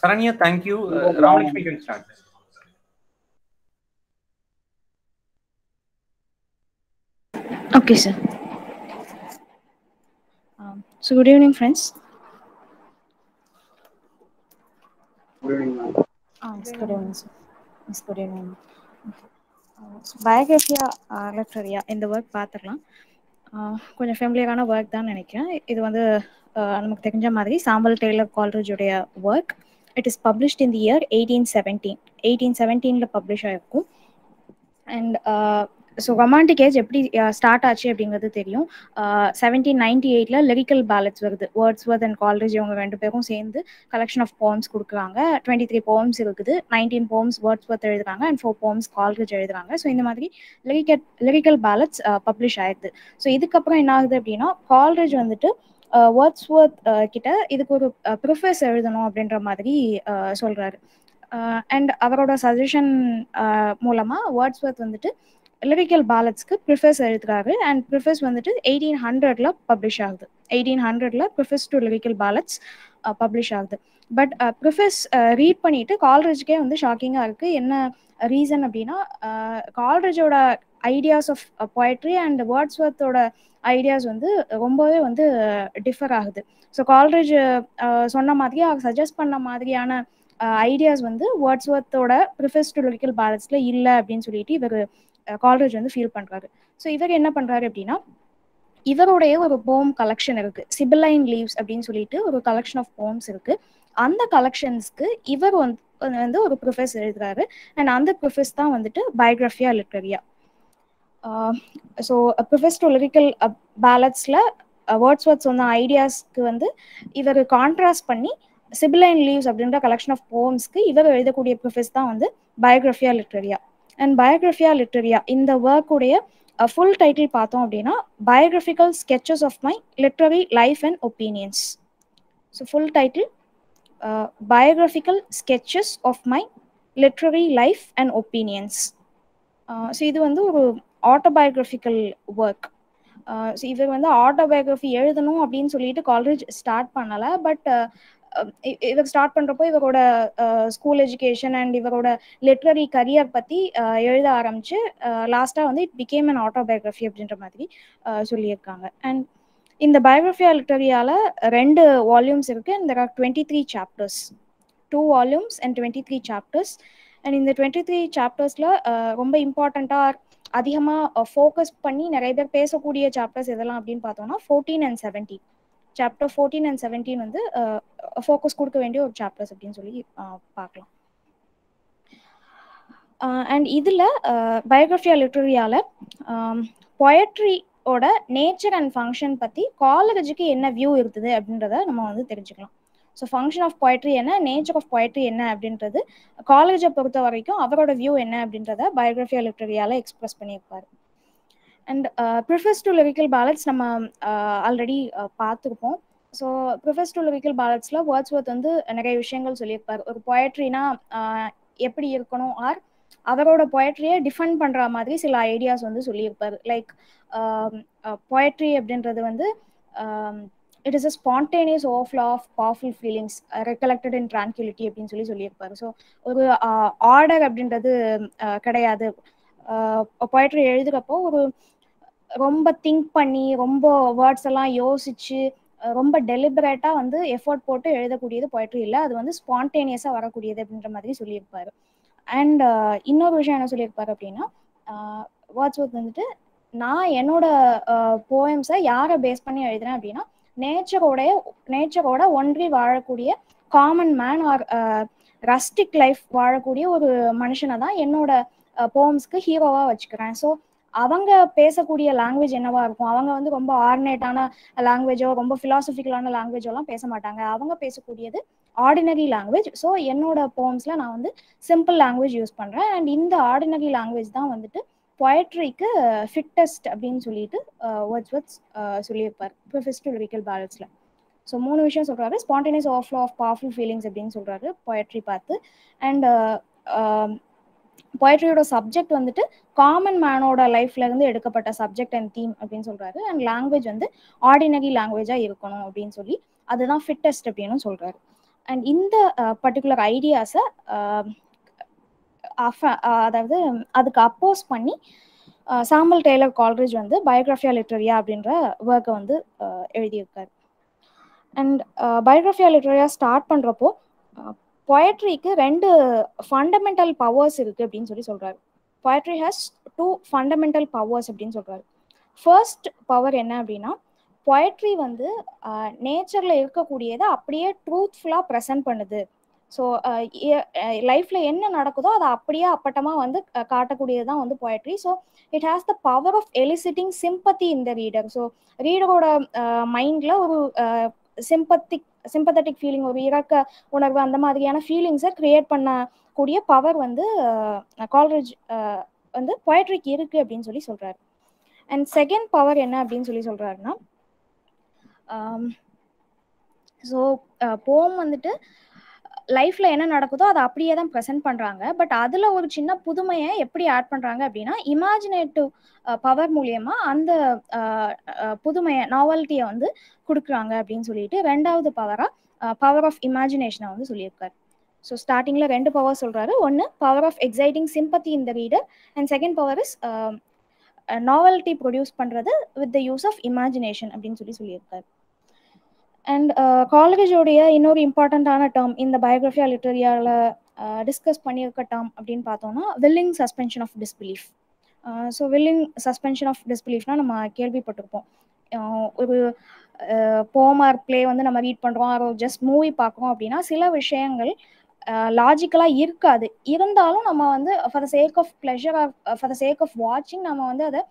Saranya, thank you. Uh, Ramalakshmi, you can start. Okay, sir. Um, so, good evening, friends. Ah, yes, good evening, sir. Yes, good evening. பயோகிராஃபியா லெக்டரியா இந்த work பார்த்துக்கலாம் ஆஹ் கொஞ்சம் ஃபெமிலியரான work தான் நினைக்கிறேன் இது வந்து ஆஹ் நமக்கு தெரிஞ்ச மாதிரி சாம்பல் டெய்லர் கால்ரேஜுடைய work it is published in the year eighteen seventeen eighteen செவன்டீனில் பப்ளிஷ் ஆயிருக்கும் அண்ட் ஸோ ரொமான்டிக் ஏஜ் எப்படி ஸ்டார்ட் ஆச்சு அப்படிங்கிறது தெரியும் செவன்டீன் நைன்டி எயிட்ல லிரிக்கல் பேலட்ஸ் வருது வேர்ட்ஸ் வர்த் அண்ட் கால்ரேஜ் இவங்க ரெண்டு பேரும் சேர்ந்து கலெக்ஷன் ஆஃப் போம்ஸ் கொடுக்குறாங்க டுவெண்ட்டி த்ரீ போம்ஸ் இருக்குது நைன்டீன் போம்ஸ் வேர்ட்ஸ் வர்த் எழுதுறாங்க அண்ட் ஃபோர் போம்ஸ் கால்ரேஜ் எழுதுறாங்க ஸோ இந்த மாதிரி லிரிக்கல் லிரிக்கல் பேலட்ஸ் பப்ளிஷ் ஆயிடுது ஸோ இதுக்கப்புறம் என்ன ஆகுது அப்படின்னா கால்ரேஜ் வந்துட்டு வேர்ட்ஸ் வர்த் கிட்ட இதுக்கு ஒரு ப்ரிஃபர்ஸ் எழுதணும் அப்படின்ற மாதிரி சொல்றாரு அண்ட் அவரோட சஜஷன் மூலமா வேர்ட்ஸ் வர்த் வந்துட்டு லிரிக்கல் பேலட்ஸ்க்கு ப்ரிஃபர்ஸ் எழுதுறாரு அண்ட் ப்ரிஃபர்ஸ் வந்துட்டு எயிட்டீன் ஹண்ட்ரட்ல பப்ளிஷ் ஆகுது எயிட்டீன் ஹண்ட்ரட்ல preface to lyrical ballads publish ஆகுது பட் ப்ரிஃபர்ஸ் ரீட் பண்ணிட்டு கால்ரேஜ்க்கே வந்து ஷாக்கிங்காக இருக்கு என்ன ரீசன் அப்படின்னா கால்ரேஜோட ஐடியாஸ் ஆஃப் பொயட்ரி அண்ட் வேர்ட்ஸ் ஒர்த்தோட ஐடியாஸ் வந்து ரொம்பவே வந்து டிஃபர் ஆகுது ஸோ கால்ரேஜ் சொன்ன மாதிரி அவர் சஜஸ்ட் பண்ண மாதிரியான ஐடியாஸ் வந்து வேர்ட்ஸ் ஒர்த்தோட ப்ரிஃபர்ஸ் டு லிரிக்கல் பேலன்ஸ்ல இல்லை அப்படின்னு சொல்லிட்டு இவர் கால்ரேஜ் வந்து ஃபீல் பண்றாரு ஸோ இவர் என்ன பண்றாரு அப்படின்னா இவருடைய ஒரு போம் கலெக்ஷன் இருக்கு சிபிலைன் லீவ்ஸ் அப்படின்னு சொல்லிட்டு ஒரு கலெக்ஷன் ஆஃப் போம்ஸ் இருக்கு அந்த கலெக்ஷன்ஸ்க்கு இவர் வந்து வந்து ஒரு ப்ரொஃபஸ் எழுதுறாரு அண்ட் அந்த ப்ரொஃபஸ் தான் வந்துட்டு பயோகிராஃபியா லிட்ரரியா ஸோ ப்ரொஃபஸ் டு லிரிக்கல் பேலட்ஸ்ல வேர்ட்ஸ் வேர்ட்ஸ் சொன்ன ஐடியாஸ்க்கு வந்து இவர் கான்ட்ராஸ்ட் பண்ணி சிபிலைன் லீவ்ஸ் அப்படின்ற கலெக்ஷன் ஆஃப் போம்ஸ்க்கு இவர் எழுதக்கூடிய ப்ரொஃபஸ் தான் வந்து பயோகிராஃபியா லிட்ரரியா அண்ட் பயோகிராஃபியா லிட்ரரியா இந்த ஒர்க்குடைய ஃபுல் டைட்டில் பார்த்தோம் அப்படின்னா biographical sketches of my literary life and opinions so full title biographical sketches of my literary life and opinions so இது வந்து ஒரு ஆட்டோபயோகிராஃபிக்கல் ஒர்க் ஸோ இவர் வந்து ஆட்டோபயோகிராஃபி எழுதணும் அப்படின்னு சொல்லிட்டு காலேஜ் ஸ்டார்ட் பண்ணலை பட் இவர் ஸ்டார்ட் பண்ணுறப்போ இவரோட ஸ்கூல் எஜுகேஷன் அண்ட் இவரோட லிட்ரரி கரியர் பற்றி எழுத ஆரம்பிச்சு லாஸ்ட்டாக வந்து இட் பிகேம் அன் ஆட்டோபயோகிராஃபி அப்படின்ற மாதிரி சொல்லியிருக்காங்க அண்ட் இந்த பயோகிராஃபியா லிட்ரரியால ரெண்டு வால்யூம்ஸ் இருக்கு இந்த twenty three chapters two volumes and twenty three chapters and இந்த டுவெண்ட்டி த்ரீ சாப்டர்ஸில் ரொம்ப இம்பார்ட்டண்ட்டாக அதிகமாக ஃபோக்கஸ் பண்ணி நிறைய பேர் பேசக்கூடிய சாப்டர்ஸ் எதெல்லாம் அப்படின்னு பார்த்தோம்னா fourteen and seventeen chapter fourteen and seventeen வந்து ஃபோக்கஸ் கொடுக்க வேண்டிய ஒரு சாப்டர்ஸ் அப்படின்னு சொல்லி பார்க்கலாம் அண்ட் இதில் பயோகிராஃபியா லிட்ரரியால பொயட்ரியோட நேச்சர் அண்ட் ஃபங்க்ஷன் பற்றி காலேஜுக்கு என்ன வியூ இருக்குது அப்படின்றத நம்ம வந்து தெரிஞ்சுக்கலாம் ஸோ ஃபங்க்ஷன் ஆஃப் பொயட்ரி என்ன நேச்சர் ஆஃப் பொயட்ரி என்ன அப்படின்றது காலேஜை பொறுத்த வரைக்கும் அவரோட வியூ என்ன அப்படின்றத பயோகிராஃபியா லிட்ரரியால எக்ஸ்பிரஸ் பண்ணியிருப்பாரு and preface to lyrical ballads நம்ம ஆல்ரெடி பார்த்துருப்போம் so preface to lyrical பேலட்ஸில் Wordsworth வந்து நிறைய விஷயங்கள் சொல்லியிருப்பார் ஒரு பொயட்ரினா எப்படி இருக்கணும் ஆர் அவரோட பொயட்ரியை டிஃபெண்ட் பண்ணுற மாதிரி சில ஐடியாஸ் வந்து சொல்லியிருப்பார் லைக் பொயட்ரி அப்படின்றது வந்து it is a spontaneous overflow of powerful feelings recollected in tranquillity அப்படின்னு சொல்லி சொல்லியிருப்பாரு ஸோ ஒரு ஆர்டர் அப்படின்றது கிடையாது பொயட்ரி எழுதுகிறப்போ ஒரு ரொம்ப திங்க் பண்ணி ரொம்ப வேர்ட்ஸ் எல்லாம் யோசிச்சு ரொம்ப டெலிபரேட்டாக வந்து எஃபர்ட் போட்டு எழுதக்கூடியது பொயட்ரி இல்லை அது வந்து ஸ்பான்டேனியஸாக வரக்கூடியது அப்படின்ற மாதிரி சொல்லியிருப்பாரு அண்ட் இன்னொரு விஷயம் என்ன சொல்லியிருப்பாரு அப்படின்னா வேர்ட்ஸ் ஒர்த் வந்துட்டு நான் என்னோட போயம்ஸை யாரை பேஸ் பண்ணி எழுதுறேன் அப்படின்னா நேச்சரோடைய நேச்சரோட ஒன்றி வாழக்கூடிய common man or rustic life வாழக்கூடிய ஒரு மனுஷனை தான் என்னோட போம்ஸ்க்கு ஹீரோவாக வச்சுக்கிறேன் ஸோ அவங்க பேசக்கூடிய லாங்குவேஜ் என்னவா இருக்கும் அவங்க வந்து ரொம்ப ஆர்டினேட்டான லாங்குவேஜோ ரொம்ப ஃபிலாசபிக்கலான லாங்குவேஜோ எல்லாம் பேச மாட்டாங்க அவங்க பேசக்கூடியது ஆர்டினரி லாங்குவேஜ் ஸோ என்னோட போம்ஸ்ல நான் வந்து சிம்பிள் லாங்குவேஜ் யூஸ் பண்றேன் அண்ட் இந்த ஆர்டினரி லாங்குவேஜ் தான் வந்துட்டு பொயட்ரிக்கு ஃபிட்டஸ்ட் அப்படின்னு சொல்லிட்டு வேர்ட்ஸ் வேர்ட்ஸ் சொல்லியிருப்பார் ப்ரொஃபஸ்டு லிரிக்கல் பேலன்ஸ்ல ஸோ மூணு விஷயம் சொல்றாரு spontaneous of of powerful feelings அப்படின்னு சொல்றாரு பொயட்ரி பார்த்து அண்ட் பொயட்ரியோட சப்ஜெக்ட் வந்துட்டு காமன் மேனோட லைஃப்ல இருந்து எடுக்கப்பட்ட சப்ஜெக்ட் அண்ட் தீம் அப்படின்னு சொல்றாரு அண்ட் லாங்குவேஜ் வந்து ஆர்டினரி லாங்குவேஜா இருக்கணும் அப்படின்னு சொல்லி அதுதான் ஃபிட்டஸ்ட் அப்படின்னு சொல்றாரு அண்ட் இந்த பர்டிகுலர் ஐடியாஸை அதாவது அதுக்கு அப்போஸ் பண்ணி சாம்பல் டெய்லர் கால்ரிஜ் வந்து பயோகிராஃபியா லிட்ரரியா அப்படின்ற ஒர்க்கை வந்து எழுதியிருக்காரு அண்ட் பயோகிராஃபியா லிட்ரரியா ஸ்டார்ட் பண்ணுறப்போ பொயட்ரிக்கு ரெண்டு ஃபண்டமெண்டல் பவர்ஸ் இருக்குது அப்படின்னு சொல்லி சொல்கிறாரு poetry has two fundamental powers அப்படின்னு சொல்கிறாரு ஃபர்ஸ்ட் பவர் என்ன அப்படின்னா பொயட்ரி வந்து நேச்சரில் இருக்கக்கூடியதை அப்படியே ட்ரூத்ஃபுல்லாக ப்ரெசென்ட் பண்ணுது ஸோ லைஃப்பில் என்ன நடக்குதோ அதை அப்படியே அப்பட்டமாக வந்து காட்டக்கூடியது தான் வந்து poetry so it has the power of eliciting sympathy இந்த ரீடர் ஸோ ரீடரோட மைண்டில் ஒரு சிம்பத்திக் சிம்பத்தட்டிக் ஃபீலிங் ஒரு இறக்க உணர்வு அந்த மாதிரியான ஃபீலிங்ஸை க்ரியேட் பண்ணக்கூடிய பவர் வந்து கால்ரேஜ் வந்து பொயட்ரிக்கு இருக்குது அப்படின்னு சொல்லி சொல்கிறாரு அண்ட் செகண்ட் பவர் என்ன அப்படின்னு சொல்லி சொல்கிறாருன்னா ஸோ போம் வந்துட்டு லைஃப்பில் என்ன நடக்குதோ அதை அப்படியே தான் ப்ரெசென்ட் பண்ணுறாங்க பட் அதில் ஒரு சின்ன புதுமையை எப்படி ஆட் பண்ணுறாங்க அப்படின்னா இமேஜினேட்டிவ் பவர் மூலியமா அந்த புதுமையை நாவல்ட்டியை வந்து கொடுக்குறாங்க அப்படின்னு சொல்லிட்டு ரெண்டாவது பவராக பவர் ஆஃப் இமேஜினேஷனை வந்து சொல்லியிருக்காரு ஸோ ஸ்டார்டிங்கில் ரெண்டு பவர் சொல்கிறாரு ஒன்று பவர் ஆஃப் எக்ஸைட்டிங் சிம்பத்தி இந்த reader and second power is novelty produce பண்ணுறது with the use of imagination அப்படின்னு சொல்லி சொல்லியிருக்காரு அண்ட் காலேஜோடைய இன்னொரு இம்பார்ட்டண்ட்டான டேர்ம் இந்த பயோகிராஃபியா லிட்டரியாவில் டிஸ்கஸ் பண்ணியிருக்க டேர்ம் அப்படின்னு பார்த்தோம்னா willing suspension of disbelief so willing suspension of டிஸ்பிலீஃப்னா நம்ம கேள்விப்பட்டிருப்போம் ஒரு போமார் பிளே வந்து நம்ம ரீட் பண்ணுறோம் அதை ஜஸ்ட் மூவி பார்க்குறோம் அப்படின்னா சில விஷயங்கள் லாஜிக்கலாக இருக்காது இருந்தாலும் நம்ம வந்து for the sake of pleasure for the sake of வாட்சிங் நம்ம வந்து அதை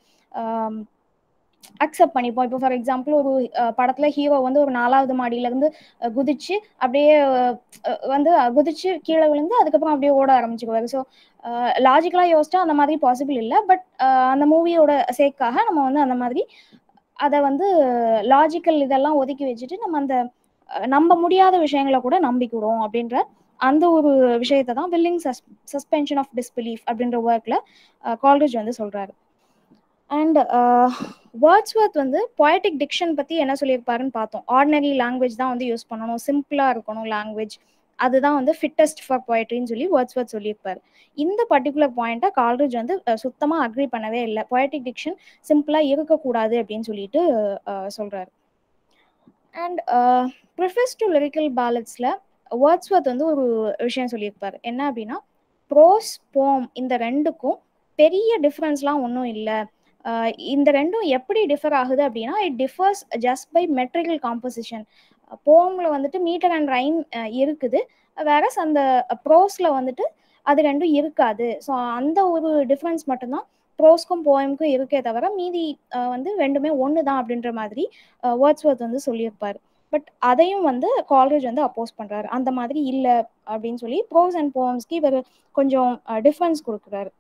அக்செப்ட் பண்ணிப்போம் இப்போ ஃபார் எக்ஸாம்பிள் ஒரு படத்தில் ஹீரோ வந்து ஒரு நாலாவது மாடியிலேருந்து குதிச்சு அப்படியே வந்து குதிச்சு கீழே விழுந்து அதுக்கப்புறம் அப்படியே ஓட ஆரம்பிச்சுக்குவாரு ஸோ லாஜிக்கலாக யோசிச்சா அந்த மாதிரி பாசிபிள் இல்லை பட் அந்த மூவியோட சேக்காக நம்ம வந்து அந்த மாதிரி அதை வந்து லாஜிக்கல் இதெல்லாம் ஒதுக்கி வச்சுட்டு நம்ம அந்த நம்ப முடியாத விஷயங்களை கூட நம்பிக்கிறோம் அப்படின்ற அந்த ஒரு விஷயத்தை தான் willing sus suspension of disbelief அப்படின்ற ஒர்க்கில் கால்ரேஜ் வந்து சொல்கிறாரு அண்ட் வேர்ட்ஸ்வர்த் வந்து பொயட்டிக் டிக்ஷன் பற்றி என்ன சொல்லியிருப்பாருன்னு பார்த்தோம் ஆர்டினரி லாங்குவேஜ் தான் வந்து யூஸ் பண்ணணும் சிம்பிளாக இருக்கணும் லாங்குவேஜ் அதுதான் வந்து ஃபிட்டஸ்ட் ஃபார் பொயட்ரின்னு சொல்லி வேர்ட்ஸ்வர்த் சொல்லியிருப்பாரு இந்த பர்டிகுலர் பாயிண்ட்டை கால்ரேஜ் வந்து சுத்தமாக அக்ரி பண்ணவே இல்லை பொயட்டிக் டிக்ஷன் சிம்பிளாக இருக்கக்கூடாது அப்படின்னு சொல்லிட்டு சொல்கிறாரு அண்ட் ப்ரிஃபர்ஸ் டு லிரிக்கல் பேலட்ஸில் வேர்ட்ஸ்வர்த் வந்து ஒரு விஷயம் சொல்லியிருப்பார் என்ன அப்படின்னா ப்ரோஸ் போம் இந்த ரெண்டுக்கும் பெரிய டிஃப்ரென்ஸ்லாம் ஒன்றும் இல்லை இந்த ரெண்டும் எப்படி டிஃபர் ஆகுது அப்படின்னா it differs just by metrical composition போமில் வந்துட்டு மீட்டர் அண்ட் ரைம் இருக்குது வேற அந்த ப்ரோஸில் வந்துட்டு அது ரெண்டும் இருக்காது ஸோ அந்த ஒரு டிஃப்ரென்ஸ் மட்டும்தான் ப்ரோஸ்க்கும் போயமுக்கும் இருக்கே தவிர மீதி வந்து ரெண்டுமே ஒன்று தான் அப்படின்ற மாதிரி வேர்ட்ஸ்வர்த் வந்து சொல்லியிருப்பார் பட் அதையும் வந்து கால்ரேஜ் வந்து அப்போஸ் பண்ணுறாரு அந்த மாதிரி இல்லை அப்படின்னு சொல்லி ப்ரோஸ் அண்ட் போம்ஸ்க்கு இவர் கொஞ்சம் டிஃப்ரென்ஸ் கொடுக்குறாரு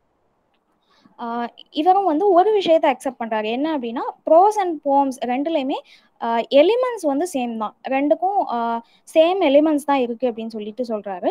இவரும் வந்து ஒரு விஷயத்தை அக்செப்ட் பண்ணுறாரு என்ன அப்படின்னா ப்ரோஸ் அண்ட் போம்ஸ் ரெண்டுலேயுமே எலிமெண்ட்ஸ் வந்து சேம் தான் ரெண்டுக்கும் சேம் எலிமெண்ட்ஸ் தான் இருக்குது அப்படின்னு சொல்லிட்டு சொல்கிறாரு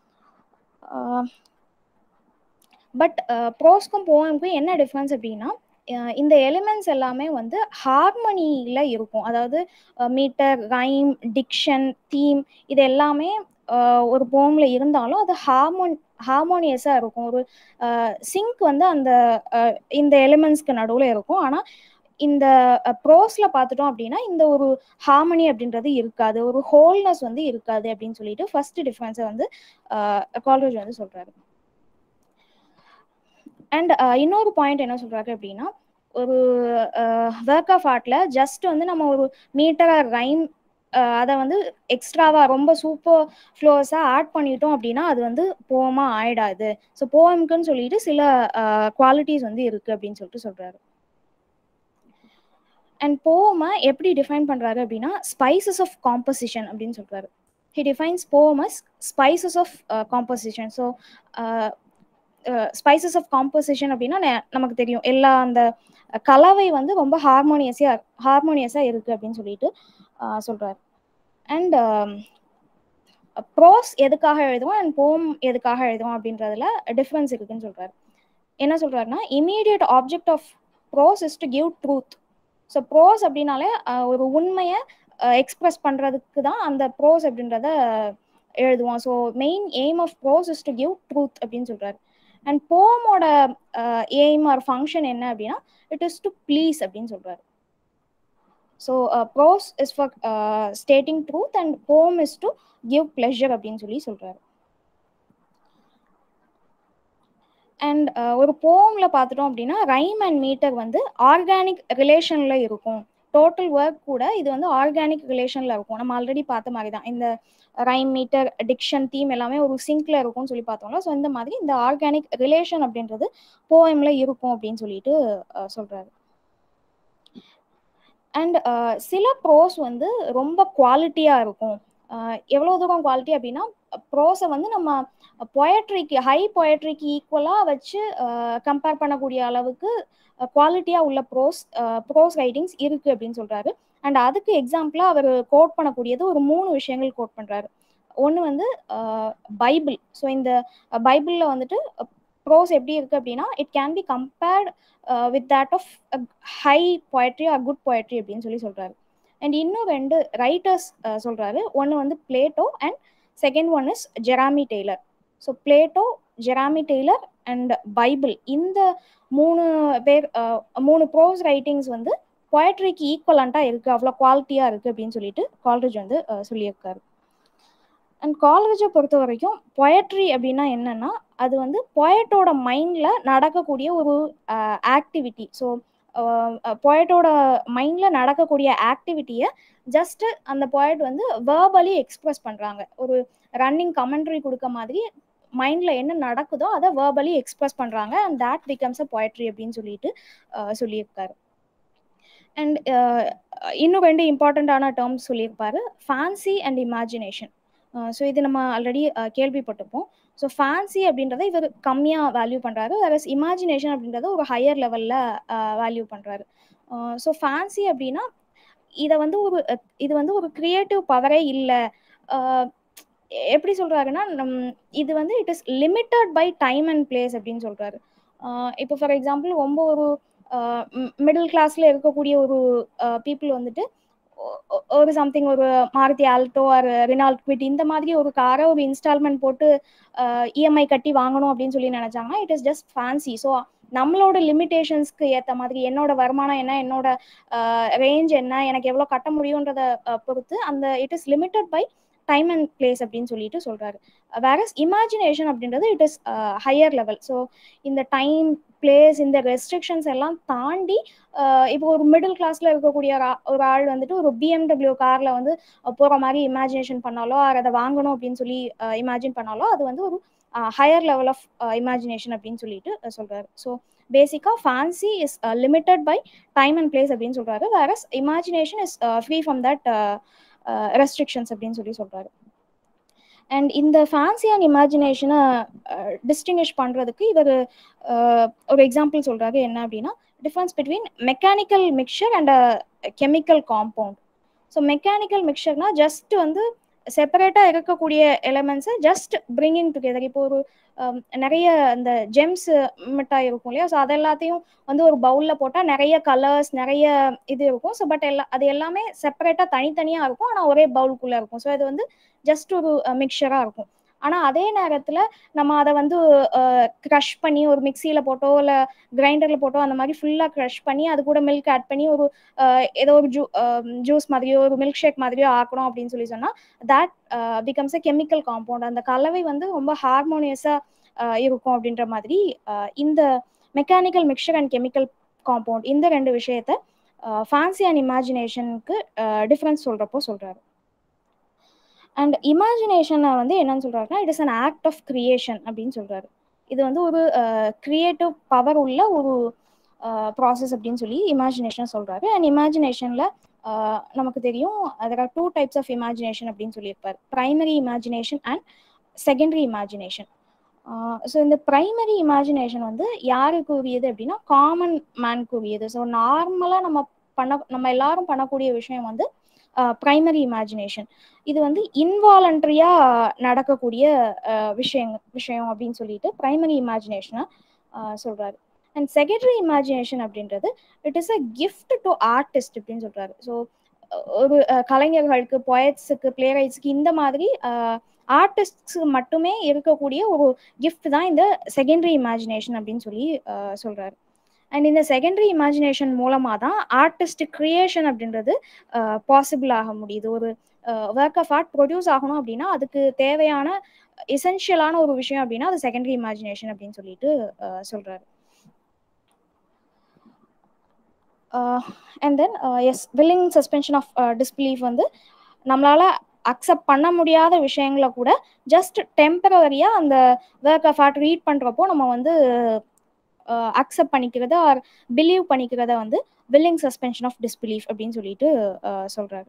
பட் ப்ரோஸ்க்கும் போம்க்கும் என்ன டிஃப்ரென்ஸ் அப்படின்னா இந்த எலிமெண்ட்ஸ் எல்லாமே வந்து ஹார்மனியில் இருக்கும் அதாவது மீட்டர் ரைம் டிக்ஷன் தீம் இது எல்லாமே ஒரு போமில் இருந்தாலும் அது ஹார்மோன் ஹார்மோனியஸாக இருக்கும் ஒரு சிங்க் வந்து அந்த இந்த எலிமெண்ட்ஸ்க்கு நடுவில் இருக்கும் ஆனால் இந்த ப்ரோஸில் பார்த்துட்டோம் அப்படின்னா இந்த ஒரு ஹார்மனி அப்படின்றது இருக்காது ஒரு ஹோல்னஸ் வந்து இருக்காது அப்படின்னு சொல்லிட்டு ஃபர்ஸ்ட் டிஃப்ரென்ஸை வந்து கால்ரேஜ் வந்து சொல்கிறாரு அண்ட் இன்னொரு பாயிண்ட் என்ன சொல்கிறாரு அப்படின்னா ஒரு ஒர்க் ஆஃப் ஆர்ட்ல ஜஸ்ட் வந்து நம்ம ஒரு மீட்டரை ரைம் அதை வந்து எக்ஸ்ட்ராவாக ரொம்ப சூப்பர் ஃப்ளோர்ஸாக ஆட் பண்ணிட்டோம் அப்படின்னா அது வந்து போமாக ஆயிடாது ஸோ போவம்க்குன்னு சொல்லிட்டு சில குவாலிட்டிஸ் வந்து இருக்குது அப்படின்னு சொல்லிட்டு சொல்கிறாரு அண்ட் போவமை எப்படி டிஃபைன் பண்ணுறாரு அப்படின்னா ஸ்பைசஸ் ஆஃப் காம்போசிஷன் அப்படின்னு சொல்கிறாரு he defines poem as species of composition so species of composition அப்படின்னா நமக்கு தெரியும் எல்லா அந்த கலவை வந்து ரொம்ப ஹார்மோனியஸாக ஹார்மோனியஸாக இருக்குது அப்படின்னு சொல்லிட்டு சொல்கிறார் அண்ட் ப்ரோஸ் எதுக்காக எழுதுவோம் அண்ட் போம் எதுக்காக எழுதுவோம் அப்படின்றதுல டிஃப்ரென்ஸ் இருக்குன்னு சொல்கிறார் என்ன சொல்கிறாருன்னா immediate object of prose is to give truth so prose அப்படின்னாலே ஒரு உண்மையை எக்ஸ்பிரஸ் பண்ணுறதுக்கு தான் அந்த ப்ரோஸ் அப்படின்றத எழுதுவோம் so main aim of prose is to give truth அப்படின்னு சொல்றாரு அண்ட் போமோட எய்ம் ஆர் ஃபங்க்ஷன் என்ன அப்படின்னா இட் இஸ் டு ப்ளீஸ் அப்படின்னு சொல்றாரு so prose is for stating truth and poem is to give pleasure அப்படின்னு சொல்லி சொல்றாரு அண்ட் ஒரு போம்ல பார்த்துட்டோம் அப்படின்னா ரைம் அண்ட் மீட்டர் வந்து ஆர்கானிக் ரிலேஷன்ல இருக்கும் டோட்டல் ஒர்க் கூட இது வந்து ஆர்கானிக் ரிலேஷன்ல இருக்கும் நம்ம ஆல்ரெடி பார்த்த மாதிரி தான் இந்த ரைம் மீட்டர் டிக்ஷன் தீம் எல்லாமே ஒரு சிங்க்ல இருக்கும்னு சொல்லி பார்த்தோம்ல ஸோ இந்த மாதிரி இந்த ஆர்கானிக் ரிலேஷன் அப்படின்றது போயம்ல இருக்கும் அப்படின்னு சொல்லிட்டு சொல்றாரு அண்ட் சில ப்ரோஸ் வந்து ரொம்ப குவாலிட்டியா இருக்கும் எவ்வளோ தூரம் குவாலிட்டி அப்படின்னா ப்ரோஸை வந்து நம்ம பொயட்ரிக்கு ஹை பொயட்ரிக்கு ஈக்குவலாக வச்சு கம்பேர் பண்ணக்கூடிய அளவுக்கு குவாலிட்டியாக உள்ள ப்ரோஸ் ப்ரோஸ் ரைட்டிங்ஸ் இருக்குது அப்படின்னு சொல்கிறாரு அண்ட் அதுக்கு எக்ஸாம்பிளாக அவர் கோட் பண்ணக்கூடியது ஒரு மூணு விஷயங்கள் கோட் பண்ணுறாரு ஒன்று வந்து பைபிள் ஸோ இந்த பைபிளில் வந்துட்டு ப்ரோஸ் எப்படி இருக்குது அப்படின்னா it can be compared with that of high poetry or good poetry அப்படின்னு சொல்லி சொல்கிறாரு அண்ட் இன்னும் ரெண்டு ரைட்டர்ஸ் சொல்கிறாரு ஒன்று வந்து Plato and second one is Jeremy Taylor so Plato Jeremy Taylor and Bible இந்த மூணு பேர் மூணு ப்ரோஸ் ரைட்டிங்ஸ் வந்து பொயட்ரிக்கு ஈக்குவலண்ட்டாக இருக்குது அவ்வளோ குவாலிட்டியாக இருக்குது அப்படின்னு சொல்லிட்டு கால்ரேஜ் வந்து சொல்லியிருக்காரு அண்ட் காலேஜை பொறுத்த வரைக்கும் பொயட்ரி அப்படின்னா என்னன்னா அது வந்து பொயட்டோட மைண்டில் நடக்கக்கூடிய ஒரு ஆக்டிவிட்டி ஸோ பொயட்டோட மைண்டில் நடக்கக்கூடிய ஆக்டிவிட்டியை ஜஸ்ட் அந்த பொயட் வந்து வேர்பலி எக்ஸ்பிரஸ் பண்ணுறாங்க ஒரு ரன்னிங் கமெண்ட்ரி கொடுக்க மாதிரி மைண்டில் என்ன நடக்குதோ அதை வேர்பலி எக்ஸ்பிரஸ் பண்ணுறாங்க and that becomes a poetry அப்படின்னு சொல்லிட்டு சொல்லியிருக்காரு அண்ட் இன்னும் ரெண்டு இம்பார்ட்டண்ட்டான டேர்ம்ஸ் சொல்லியிருப்பாரு ஃபேன்சி அண்ட் இமேஜினேஷன் ஸோ இது நம்ம ஆல்ரெடி கேள்விப்பட்டிருப்போம் ஸோ ஃபேன்சி அப்படின்றத இவர் கம்மியாக வேல்யூ பண்ணுறாரு வேற இமேஜினேஷன் அப்படின்றத ஒரு ஹையர் லெவலில் வேல்யூ பண்ணுறாரு ஸோ ஃபேன்சி அப்படின்னா இதை வந்து ஒரு இது வந்து ஒரு கிரியேட்டிவ் பவரே இல்லை எப்படி சொல்கிறாருன்னா நம் இது வந்து it is limited by time and place அப்படின்னு சொல்கிறாரு இப்போ ஃபார் எக்ஸாம்பிள் ரொம்ப ஒரு மிடில் கிளாஸில் இருக்கக்கூடிய ஒரு பீப்புள் வந்துட்டு ஒரு சம்திங் ஒரு Maruti Alto or Renault Kwid இந்த மாதிரி ஒரு காரை ஒரு இன்ஸ்டால்மெண்ட் போட்டு இஎம்ஐ கட்டி வாங்கணும் அப்படின்னு சொல்லி நினைச்சாங்கன்னா it is just fancy so நம்மளோட லிமிடேஷன்ஸ்க்கு ஏற்ற மாதிரி என்னோட வருமானம் என்ன என்னோட ரேஞ்ச் என்ன எனக்கு எவ்வளோ கட்ட முடியுன்றத பொறுத்து அந்த it is limited by time and place அப்படின்னு சொல்லிட்டு சொல்றாரு வேற இமேஜினேஷன் அப்படின்றது it is higher level so இந்த டைம் பிளேஸ் இந்த ரெஸ்ட்ரிக்ஷன்ஸ் எல்லாம் தாண்டி இப்போ ஒரு மிடில் கிளாஸ்ல இருக்கக்கூடிய ஒரு ஆள் வந்துட்டு ஒரு பிஎம்டபிள்யூ கார்ல வந்து போற மாதிரி இமேஜினேஷன் பண்ணாலோ அதை வாங்கணும் அப்படின்னு சொல்லி இமேஜின் பண்ணாலோ அது வந்து ஒரு ஹையர் லெவல் ஆஃப் இமேஜினேஷன் அப்படின்னு சொல்லிட்டு சொல்றாரு ஸோ பேசிக்காக fancy is limited by time and place அப்படின்னு சொல்றாரு வேற imagination is free from that restrictions அப்படின்னு சொல்லி சொல்றாரு அண்ட் இந்த ஃபேன்சி அண்ட் இமேஜினேஷனை டிஸ்டிங்கிஷ் பண்ணுறதுக்கு இவர் ஒரு எக்ஸாம்பிள் சொல்கிறாரு என்ன அப்படின்னா difference between mechanical mixture and chemical compound so mechanical மிக்சர்னா ஜஸ்ட் வந்து செப்பரேட்டாக இருக்கக்கூடிய எலமெண்ட்ஸை ஜஸ்ட் பிரிங்கிங் டுகெதர் இப்போ ஒரு நிறைய இந்த ஜெம்ஸ் மிட்டாய் இருக்கும் இல்லையா ஸோ அது எல்லாத்தையும் வந்து ஒரு பவுலில் போட்டால் நிறைய கலர்ஸ் நிறைய இது இருக்கும் ஸோ பட் எல்லா அது எல்லாமே செப்பரேட்டாக தனித்தனியாக இருக்கும் ஆனால் ஒரே பவுலுக்குள்ளே இருக்கும் ஸோ அது வந்து ஜஸ்ட் ஒரு மிக்சராக இருக்கும் ஆனால் அதே நேரத்தில் நம்ம அதை வந்து க்ரஷ் பண்ணி ஒரு மிக்சியில் போட்டோ இல்லை கிரைண்டரில் போட்டோ அந்த மாதிரி ஃபுல்லாக க்ரஷ் பண்ணி அது கூட மில்க் ஆட் பண்ணி ஒரு ஏதோ ஒரு ஜூ ஜூஸ் மாதிரியோ ஒரு மில்க் ஷேக் மாதிரியோ ஆக்கணும் அப்படின்னு சொல்லி சொன்னால் that becomes a chemical compound அந்த கலவை வந்து ரொம்ப ஹார்மோனியஸாக இருக்கும் அப்படின்ற மாதிரி இந்த mechanical mixture and chemical compound இந்த ரெண்டு விஷயத்த ஃபேன்சி அண்ட் இமேஜினேஷனுக்கு டிஃப்ரென்ஸ் சொல்கிறப்போ சொல்கிறாரு அண்ட் இமேஜினேஷனை வந்து என்னன்னு சொல்றாருன்னா it is an act of creation அப்படின்னு சொல்றாரு இது வந்து ஒரு கிரியேட்டிவ் பவர் உள்ள ஒரு ப்ராசஸ் அப்படின்னு சொல்லி இமேஜினேஷன் சொல்றாரு அண்ட் இமேஜினேஷன்ல நமக்கு தெரியும் அதில் டூ டைப்ஸ் ஆஃப் இமேஜினேஷன் அப்படின்னு சொல்லியிருப்பார் primary imagination and secondary imagination so இந்த ப்ரைமரி இமேஜினேஷன் வந்து யாருக்கு உரியது அப்படின்னா காமன் மேனுக்கு உரியது ஸோ நார்மலாக நம்ம பண்ண நம்ம எல்லாரும் பண்ணக்கூடிய விஷயம் வந்து ப்ரைமரி இமேஜினேஷன் இது வந்து இன்வாலண்ட்ரியா நடக்கக்கூடிய விஷயம் விஷயம் அப்படின்னு சொல்லிட்டு ப்ரைமரி இமேஜினேஷனை சொல்றாரு அண்ட் செகண்டரி இமேஜினேஷன் அப்படின்றது it is a gift to artist அப்படின்னு சொல்றாரு ஸோ ஒரு கலைஞர்களுக்கு பொயட்ஸுக்கு பிளேரைட்ஸுக்கு இந்த மாதிரி ஆர்டிஸ்ட்ஸ் மட்டுமே இருக்கக்கூடிய ஒரு கிஃப்ட் தான் இந்த செகண்டரி இமேஜினேஷன் அப்படின்னு சொல்லி அஹ், சொல்றாரு அண்ட் இந்த செகண்டரி இமேஜினேஷன் மூலமாக தான் ஆர்டிஸ்ட் கிரியேஷன் அப்படின்றது பாசிபிள் ஆக முடியுது ஒரு ஒர்க் ஆஃப் ஆர்ட் ப்ரொடியூஸ் ஆகணும் அப்படின்னா அதுக்கு தேவையான எசென்ஷியலான ஒரு விஷயம் அப்படின்னா அது செகண்டரி இமேஜினேஷன் அப்படின்னு சொல்லிட்டு அஹ், சொல்றாரு and then as willing suspension of disbelief வந்து நம்மளால அக்செப்ட் பண்ண முடியாத விஷயங்களை கூட ஜஸ்ட் டெம்பரவரியாக அந்த ஒர்க் ஆஃப் ஆர்ட் ரீட் பண்ணுறப்போ நம்ம வந்து அக்செப்ட் பண்ணிக்கிறத ஆர் பிலீவ் பண்ணிக்கிறத வந்து வில்லிங் சஸ்பென்ஷன் ஆஃப் டிஸ்பிலீஃப் அப்படின்னு சொல்லிட்டு அஹ், சொல்றாரு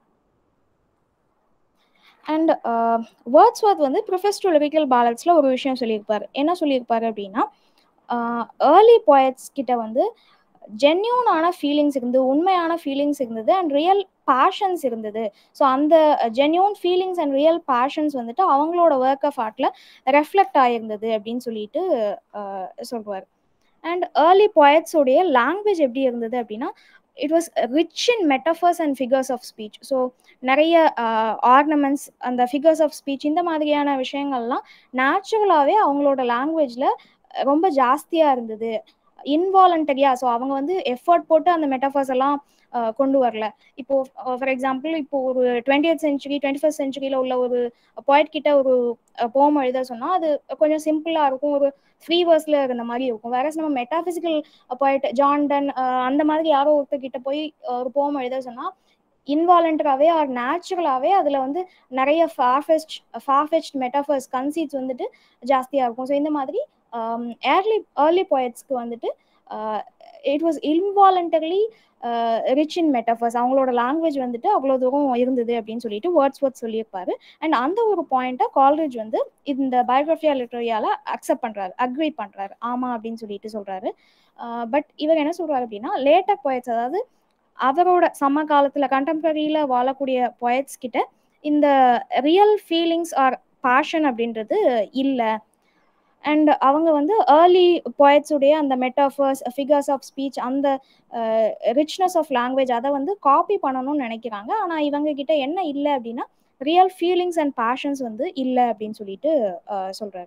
அண்ட் வேர்ட்ஸ்வர்த் வந்து ப்ரொஃபஸ் டு லிரிக்கல் பேலன்ஸில் ஒரு விஷயம் சொல்லியிருப்பார் என்ன சொல்லியிருப்பாரு அப்படின்னா ஏர்லி போயட்ஸ் கிட்ட வந்து ஜென்யூனான ஃபீலிங்ஸ் இருந்து உண்மையான ஃபீலிங்ஸ் இருந்தது அண்ட் ரியல் பேஷன்ஸ் இருந்தது ஸோ அந்த genuine feelings and real passions வந்துட்டு அவங்களோட ஒர்க் ஆஃப் ஆர்ட்டில் ரெஃப்ளெக்ட் ஆகிருந்தது அப்படின்னு சொல்லிட்டு சொல்லுவார் அண்ட் ஏர்லி போயட்ஸோடைய லாங்குவேஜ் எப்படி இருந்தது அப்படின்னா it was rich in metaphors and figures of speech so நிறைய ஆர்னமெண்ட்ஸ் அந்த ஃபிகர்ஸ் ஆஃப் ஸ்பீச் இந்த மாதிரியான விஷயங்கள்லாம் நேச்சுரலாகவே அவங்களோட லாங்குவேஜில் ரொம்ப ஜாஸ்தியாக இருந்தது இன்வாலண்டரியா ஸோ அவங்க வந்து எஃபர்ட் போட்டு அந்த மெட்டஃபர்ஸ் எல்லாம் அஹ், கொண்டு வரல இப்போ ஃபார் எக்ஸாம்பிள் இப்போ ஒரு டுவெண்ட்டி சென்ச்சுரி டுவெண்ட்டி ஃபஸ்ட் சென்ச்சுரியில் உள்ள ஒரு poet கிட்ட ஒரு போம் எழுத சொன்னால் அது கொஞ்சம் சிம்பிளாக இருக்கும் ஒரு ஃப்ரீ வேர்ஸில் இருந்த மாதிரி இருக்கும் வேற நம்ம மெட்டாஃபிசிக்கல் poet ஜான்டன் அந்த மாதிரி யாரோ ஒருத்தர் கிட்ட போய் அஹ், ஒரு போம் எழுத சொன்னால் இன்வாலண்டராகவே ஆர் நேச்சுரலாகவே அதில் வந்து நிறைய ஃபார்ஃபெஸ்ட் ஃபார்ஃபெஸ்ட் மெட்டாஃபர்ஸ் கன்சீட்ஸ் வந்துட்டு ஜாஸ்தியாக இருக்கும் ஸோ இந்த மாதிரி ஏர்லி ஏர்லி போயட்ஸ்க்கு வந்துட்டு it was involuntarily rich in metaphors அவங்களோட லாங்குவேஜ் வந்துட்டு அவ்வளோ தூரம் இருந்தது அப்படின்னு சொல்லிட்டு வேர்ட்ஸ் வேர்ட் சொல்லியிருப்பாரு அண்ட் அந்த ஒரு பாயிண்ட்டை காலேஜ் வந்து இந்த பயோகிராஃபியா லிட்டரியால அக்செப்ட் பண்றாரு அக்ரி பண்றாரு ஆமா அப்படின்னு சொல்லிட்டு சொல்றாரு பட் இவர் என்ன சொல்றாரு அப்படின்னா லேட்டர் போயட்ஸ் அதாவது அவரோட சம காலத்துல கண்டெம்பரரியில வாழக்கூடிய போயட்ஸ் கிட்ட இந்த ரியல் ஃபீலிங்ஸ் ஆர் பேஷன் அப்படின்றது இல்லை அண்ட் அவங்க வந்து ஏர்லி போயட்ஸுடைய அந்த மெட்டாஃபர்ஸ் ஃபிகர்ஸ் ஆஃப் ஸ்பீச் அந்த ரிச்னஸ் ஆஃப் லாங்குவேஜ் அதை வந்து காப்பி பண்ணணும்னு நினைக்கிறாங்க ஆனால் இவங்க கிட்ட என்ன இல்லை அப்படின்னா ரியல் ஃபீலிங்ஸ் அண்ட் பேஷன்ஸ் வந்து இல்லை அப்படின்னு சொல்லிட்டு அஹ், சொல்றாரு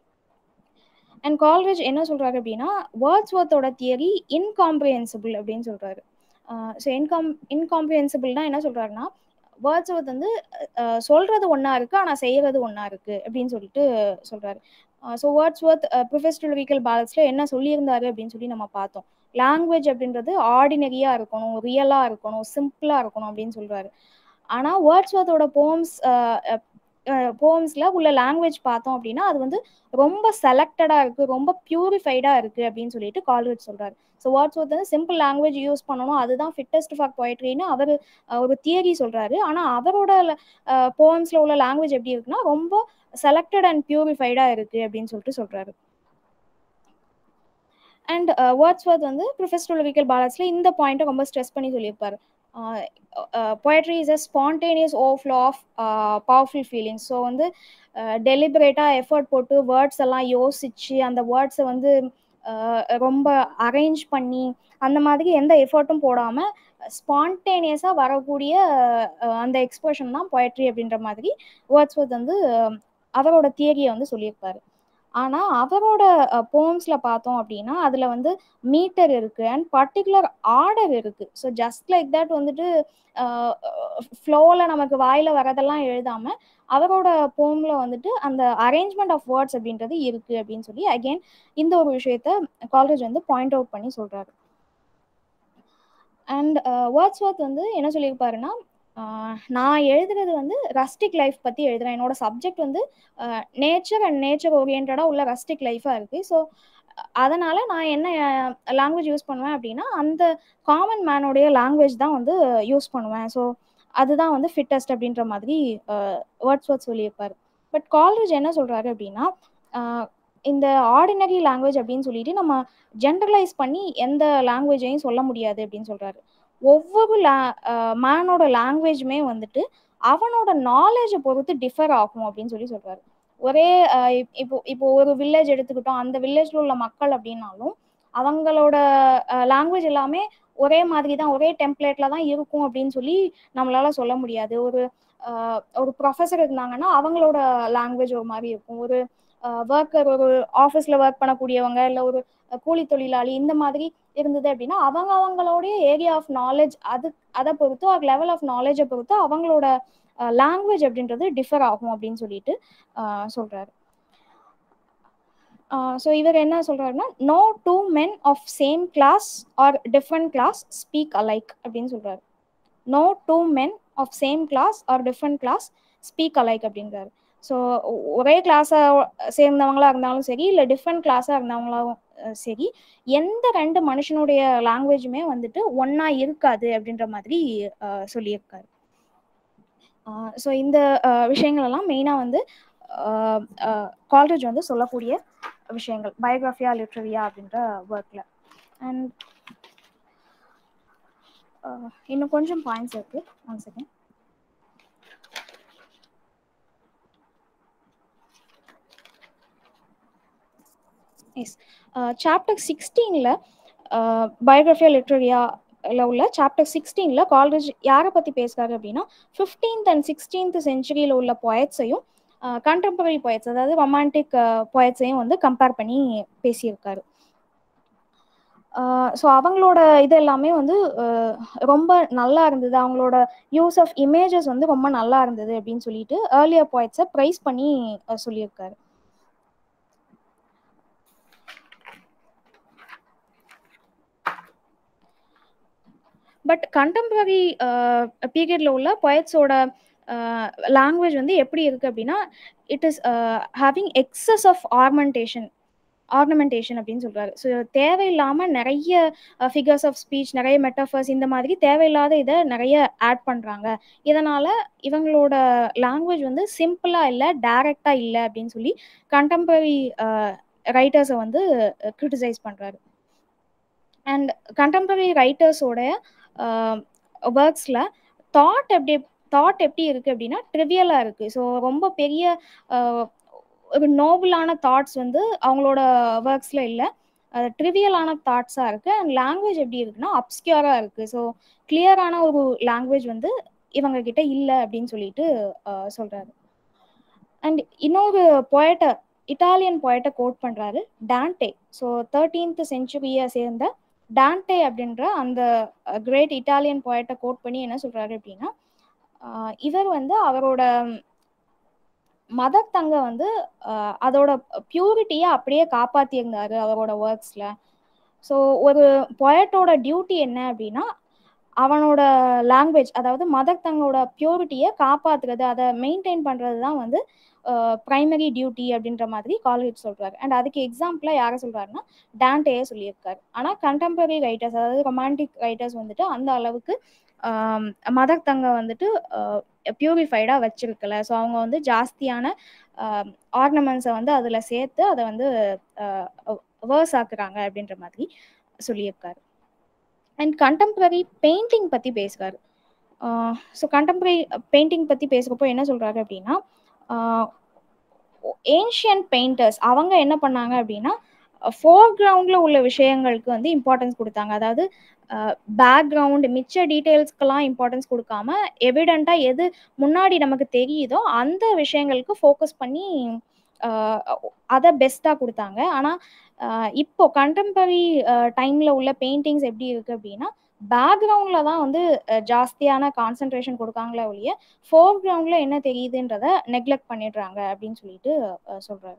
அண்ட் கால்ரேஜ் என்ன சொல்றாரு அப்படின்னா வேர்ட்ஸ் ஒர்த்தோட தியரி இன்காம்ப்ரிஹென்சிபிள் அப்படின்னு சொல்றாரு ஸோ இன்காம் இன்காம்ப்ரிஹென்சிபிள்னா என்ன சொல்றாருன்னா வேர்ட்ஸ் ஒர்த் வந்து அஹ், சொல்றது ஒன்றா இருக்கு ஆனால் செய்யறது ஒன்றா இருக்கு அப்படின்னு சொல்லிட்டு சொல்றாரு ஸோ வேர்ட்ஸ் ஒர்த் ப்ரொஃபஷனல் வீக்கல் பேலன்ஸில் என்ன சொல்லியிருந்தாரு அப்படின்னு சொல்லி நம்ம பார்த்தோம் லாங்குவேஜ் அப்படின்றது ஆர்டினரியாக இருக்கணும் ரியலாக இருக்கணும் சிம்பிளாக இருக்கணும் அப்படின்னு சொல்றாரு ஆனால் வேர்ட்ஸ் ஒர்த்தோட போம்ஸ் போம்ஸில் உள்ள லாங்குவேஜ் பார்த்தோம் அப்படின்னா அது வந்து ரொம்ப செலக்டடாக இருக்குது ரொம்ப பியூரிஃபைடாக இருக்குது அப்படின்னு சொல்லிட்டு கால்வெட் சொல்கிறாரு ஸோ வேர்ட்ஸ் ஒர்த் வந்து சிம்பிள் லாங்குவேஜ் யூஸ் பண்ணணும் அதுதான் ஃபிட்டஸ்ட் ஃபார் பொயட்ரின்னு அவர் ஒரு தியரி சொல்கிறாரு ஆனால் அவரோட போம்ஸில் உள்ள லாங்குவேஜ் எப்படி இருக்குன்னா ரொம்ப செலக்டட் அண்ட் பியூரிஃபைடாக இருக்குது அப்படின்னு சொல்லிட்டு சொல்கிறாரு அண்ட் வேர்ட்ஸ் ஒர்த் வந்து ப்ரொஃபஷனல் வீக்கல் பேலன்ஸில் இந்த பாயிண்ட்டை ரொம்ப ஸ்ட்ரெஸ் பண்ணி சொல்லியிருப்பாரு poetry is a spontaneous overflow of powerful feelings so வந்து டெலிபரேட்டாக எஃபர்ட் போட்டு வேர்ட்ஸ் எல்லாம் யோசிச்சு அந்த வேர்ட்ஸை வந்து அஹ், ரொம்ப அரேஞ்ச் பண்ணி அந்த மாதிரி எந்த எஃபர்ட்டும் போடாமல் ஸ்பான்டேனியஸாக வரக்கூடிய அஹ், அந்த எக்ஸ்பிரஷன் தான் பொயட்ரி அப்படின்ற மாதிரி வேர்ட்ஸ்வர்த் வந்து அஹ், அவரோட தியரியை வந்து சொல்லியிருப்பாரு ஆனால் அவரோட போம்ஸில் பார்த்தோம் அப்படின்னா அதில் வந்து மீட்டர் இருக்குது அண்ட் பர்டிகுலர் ஆர்டர் இருக்குது ஸோ ஜஸ்ட் லைக் தட் வந்துட்டு ஃப்ளோவில் நமக்கு வாயில் வரதெல்லாம் எழுதாமல் அவரோட போமில் வந்துட்டு அந்த அரேஞ்ச்மெண்ட் ஆஃப் வேர்ட்ஸ் அப்படின்றது இருக்குது அப்படின்னு சொல்லி அகெயின் இந்த ஒரு விஷயத்த காலேஜ் வந்து பாயிண்ட் அவுட் பண்ணி சொல்கிறாரு அண்ட் வேர்ட்ஸ் ஒர்த் வந்து என்ன சொல்லியிருப்பாருன்னா ஆஹ் நான் எழுதுறது வந்து ரஸ்டிக் லைஃப் பற்றி எழுதுறேன் என்னோட சப்ஜெக்ட் வந்து நேச்சர் அண்ட் நேச்சர் ஓரியன்டாக உள்ள ரஸ்டிக் லைஃபாக இருக்குது ஸோ அதனால் நான் என்ன லாங்குவேஜ் யூஸ் பண்ணுவேன் அப்படின்னா அந்த காமன் மேனோடைய லாங்குவேஜ் தான் வந்து யூஸ் பண்ணுவேன் ஸோ அதுதான் வந்து ஃபிட்டஸ்ட் அப்படின்ற மாதிரி வேர்ட்ஸ் வேர்ட் சொல்லியிருப்பார் பட் காலேஜ் என்ன சொல்கிறாரு அப்படின்னா ஆஹ் இந்த ஆர்டினரி லாங்குவேஜ் அப்படின்னு சொல்லிட்டு நம்ம ஜென்ரலைஸ் பண்ணி எந்த லாங்குவேஜையும் சொல்ல முடியாது அப்படின்னு சொல்கிறாரு ஒவ்வொரு லா மேனோட லாங்குவேஜுமே வந்துட்டு அவனோட நாலேஜை பொறுத்து டிஃபர் ஆகும் அப்படின்னு சொல்லி சொல்கிறாரு ஒரே ஆஹ் இப்- இப்போ இப்போ ஒரு வில்லேஜ் எடுத்துக்கிட்டோம் அந்த வில்லேஜில் உள்ள மக்கள் அப்படின்னாலும் அவங்களோட லாங்குவேஜ் எல்லாமே ஒரே மாதிரி தான் ஒரே டெம்ப்ளேட்ல தான் இருக்கும் அப்படின்னு சொல்லி நம்மளால சொல்ல முடியாது ஒரு ஒரு ப்ரொஃபஸர் இருந்தாங்கன்னா அவங்களோட லாங்குவேஜ் ஒரு மாதிரி இருக்கும் ஒரு ஒர்க்கர் ஒரு ஆஃபீஸில் ஒர்க் பண்ணக்கூடியவங்க இல்லை ஒரு கூலி தொழிலாளி இந்த மாதிரி இருந்தது அப்படின்னா அவங்க அவங்களுடைய ஏரியா ஆஃப் நாலேஜ் அது அதை பொறுத்து ஒரு லெவல் ஆஃப் நாலேஜை பொறுத்து அவங்களோட லாங்குவேஜ் அப்படின்றது டிஃபர் ஆகும் அப்படின்னு சொல்லிட்டு சொல்றாரு ஸோ இவர் என்ன சொல்றாருன்னா no two men of same class or different class speak alike அப்படின்னு சொல்றாரு no two men of same class or different class speak alike அப்படின்றாரு ஸோ ஒரே கிளாஸை சேர்ந்தவங்களா இருந்தாலும் சரி இல்லை டிஃப்ரெண்ட் கிளாஸாக இருந்தவங்களாவும் சரி எந்த ரெண்டு மனுஷனுடைய லாங்குவேஜுமே வந்துட்டு ஒன்றா இருக்காது அப்படின்ற மாதிரி சொல்லியிருக்காரு ஸோ இந்த விஷயங்கள் எல்லாம் மெயினாக வந்து காலேஜ் வந்து சொல்லக்கூடிய விஷயங்கள் பயோகிராஃபியா லிட்ரரியா அப்படின்ற ஒர்க்கில் அண்ட் இன்னும் கொஞ்சம் பாயிண்ட்ஸ் இருக்கு ஒன் செகண்ட் எஸ் சாப்டர் சிக்ஸ்டீனில் பயோகிராஃபியா லிட்ரரியா உள்ள சாப்டர் சிக்ஸ்டீனில் கால்ரேஜ் யாரை பற்றி பேசுகிறாரு அப்படின்னா ஃபிஃப்டீன்த் அண்ட் சிக்ஸ்டீன்த் செஞ்சுரியில் உள்ள பொயட்ஸையும் கண்டெம்பரரி பொயட்ஸ் அதாவது ரொமான்டிக் பொயட்ஸையும் வந்து கம்பேர் பண்ணி பேசியிருக்காரு ஸோ அவங்களோட இது எல்லாமே வந்து ரொம்ப நல்லா இருந்தது அவங்களோட யூஸ் ஆஃப் இமேஜஸ் வந்து ரொம்ப நல்லா இருந்தது அப்படின்னு சொல்லிட்டு ஏர்லியர் பாயிண்ட்ஸை ப்ரைஸ் பண்ணி சொல்லியிருக்காரு பட் கண்டெம்பரரி பீரியட்ல உள்ள பொயட்ஸோட லாங்குவேஜ் வந்து எப்படி இருக்கு அப்படின்னா it is having excess of ornamentation ornamentation அப்படின்னு சொல்றாரு ஸோ தேவையில்லாமல் நிறைய ஃபிகர்ஸ் ஆஃப் ஸ்பீச் நிறைய மெட்டஃபர்ஸ் இந்த மாதிரி தேவையில்லாத இதை நிறைய ஆட் பண்ணுறாங்க இதனால இவங்களோட லாங்குவேஜ் வந்து சிம்பிளாக இல்லை டைரக்டாக இல்லை அப்படின்னு சொல்லி கண்டெம்பரரி ரைட்டர்ஸை வந்து கிரிட்டிசைஸ் பண்ணுறாரு அண்ட் கண்டெம்பரரி ரைட்டர்ஸோட ஒர்க்ஸில் தாட் எப்படி தாட் எப்படி இருக்குது அப்படின்னா ட்ரிவியலாக இருக்குது ஸோ ரொம்ப பெரிய ஒரு நோபலான தாட்ஸ் வந்து அவங்களோட ஒர்க்ஸில் இல்லை ட்ரிவியலான தாட்ஸாக இருக்குது அண்ட் லாங்குவேஜ் எப்படி இருக்குன்னா அப்ஸ்கியூராக இருக்குது ஸோ கிளியரான ஒரு லாங்குவேஜ் வந்து இவங்க கிட்ட இல்லை அப்படின்னு சொல்லிட்டு சொல்கிறாரு அண்ட் இன்னொரு பொயட்டை இட்டாலியன் பொயட்டை கோட் பண்ணுறாரு டான்டே ஸோ தேர்ட்டீன்த் செஞ்சுரியை சேர்ந்த டான்டே அப்படின்ற அந்த கிரேட் இட்டாலியன் பொயட்டை கோட் பண்ணி என்ன சொல்கிறாரு அப்படின்னா இவர் வந்து அவரோட மதர் தங்க வந்து அதோட பியூரிட்டியை அப்படியே காப்பாற்றியிருந்தாரு அவரோட ஒர்க்ஸில் ஸோ ஒரு பொயட்டோட டியூட்டி என்ன அப்படின்னா அவனோட லாங்குவேஜ் அதாவது மதர் தங்கோட பியூரிட்டியை காப்பாற்றுறது அதை மெயின்டைன் பண்ணுறது தான் வந்து ப்ரைமரி டியூட்டி அப்படின்ற மாதிரி காலேஜ் சொல்கிறாரு அண்ட் அதுக்கு எக்ஸாம்பிளாக யாரை சொல்கிறாருன்னா டான்டேயே சொல்லியிருக்காரு ஆனால் கண்டெம்பரரி ரைட்டர்ஸ் அதாவது ரொமான்டிக் ரைட்டர்ஸ் வந்துட்டு அந்த அளவுக்கு மதர் தங்க வந்துட்டு பியூரிஃபைடாக வச்சிருக்கல ஸோ அவங்க வந்து ஜாஸ்தியான ஆர்னமெண்ட்ஸை வந்து அதில் சேர்த்து அதை வந்து வேர்ஸ் ஆக்குறாங்க அப்படின்ற மாதிரி சொல்லியிருக்காரு அண்ட் கண்டெம்பரரி பெயிண்டிங் பற்றி பேசுகிறாரு ஸோ கண்டெம்பரரி பெயிண்டிங் பற்றி பேசுகிறப்போ என்ன சொல்கிறாரு அப்படின்னா ஏன்ஷியன் பெயிண்டர்ஸ் அவங்க என்ன பண்ணாங்க அப்படின்னா ஃபோர் கிரவுண்டில் உள்ள விஷயங்களுக்கு வந்து இம்பார்ட்டன்ஸ் கொடுத்தாங்க அதாவது பேக்ரவுண்ட் மிச்ச டீட்டெயில்ஸ்க்கெல்லாம் இம்பார்ட்டன்ஸ் கொடுக்காம எவிடெண்ட்டாக எது முன்னாடி நமக்கு தெரியுதோ அந்த விஷயங்களுக்கு ஃபோக்கஸ் பண்ணி அதை பெஸ்ட்டாக கொடுத்தாங்க ஆனால் இப்போ கண்டெம்பரரி டைமில் உள்ள பெயிண்டிங்ஸ் எப்படி இருக்குது அப்படின்னா பேக்ரவுண்டில் தான் வந்து ஜாஸ்தியான கான்சன்ட்ரேஷன் கொடுக்காங்களே ஒழிய ஃபோர் கிரவுண்டில் என்ன தெரியுதுன்றத நெக்லெக்ட் பண்ணிடுறாங்க அப்படின்னு சொல்லிட்டு சொல்கிறாரு